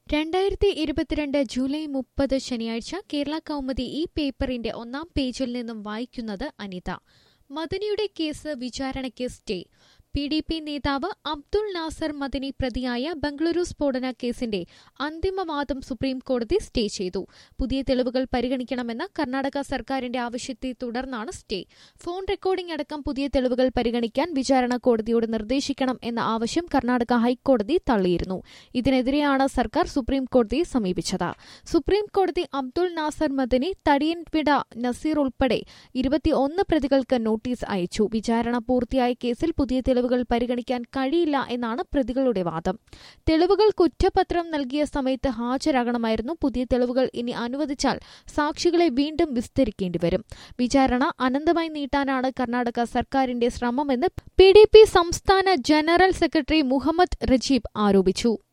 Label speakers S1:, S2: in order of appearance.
S1: രണ്ടായിരത്തി ഇരുപത്തിരണ്ട് ജൂലൈ മുപ്പത് ശനിയാഴ്ച കേരള കൗമുദി ഈ പേപ്പറിന്റെ ഒന്നാം പേജിൽ നിന്നും വായിക്കുന്നത് അനിത മദനിയുടെ കേസ് വിചാരണയ്ക്ക് സ്റ്റേ പി ഡി പി നേതാവ് അബ്ദുൾ നാസർ മദനി പ്രതിയായ ബംഗളൂരു സ്ഫോടന കേസിന്റെ അന്തിമവാദം സുപ്രീം കോടതി സ്റ്റേ ചെയ്തു പുതിയ തെളിവുകൾ പരിഗണിക്കണമെന്ന കർണാടക സർക്കാരിന്റെ ആവശ്യത്തെ തുടർന്നാണ് സ്റ്റേ ഫോൺ റെക്കോർഡിംഗ് അടക്കം പുതിയ തെളിവുകൾ പരിഗണിക്കാൻ വിചാരണ കോടതിയോട് നിർദ്ദേശിക്കണം എന്ന ആവശ്യം കർണാടക ഹൈക്കോടതി തള്ളിയിരുന്നു ഇതിനെതിരെയാണ് സർക്കാർ സുപ്രീം കോടതിയെ സമീപിച്ചത് സുപ്രീം കോടതി അബ്ദുൾ നാസർ മദനി തടിയൻവിട നസീർ ഉൾപ്പെടെ ഇരുപത്തിയൊന്ന് പ്രതികൾക്ക് നോട്ടീസ് അയച്ചു വിചാരണ പൂർത്തിയായ കേസിൽ പുതിയ തെളിവുകൾ പരിഗണിക്കാൻ കഴിയില്ല എന്നാണ് പ്രതികളുടെ വാദം തെളിവുകൾ കുറ്റപത്രം നൽകിയ സമയത്ത് ഹാജരാകണമായിരുന്നു പുതിയ തെളിവുകൾ ഇനി അനുവദിച്ചാൽ സാക്ഷികളെ വീണ്ടും വിസ്തരിക്കേണ്ടി വരും വിചാരണ അനന്തമായി നീട്ടാനാണ് കർണാടക സർക്കാരിന്റെ ശ്രമമെന്ന് പി സംസ്ഥാന ജനറൽ സെക്രട്ടറി മുഹമ്മദ് റജീബ് ആരോപിച്ചു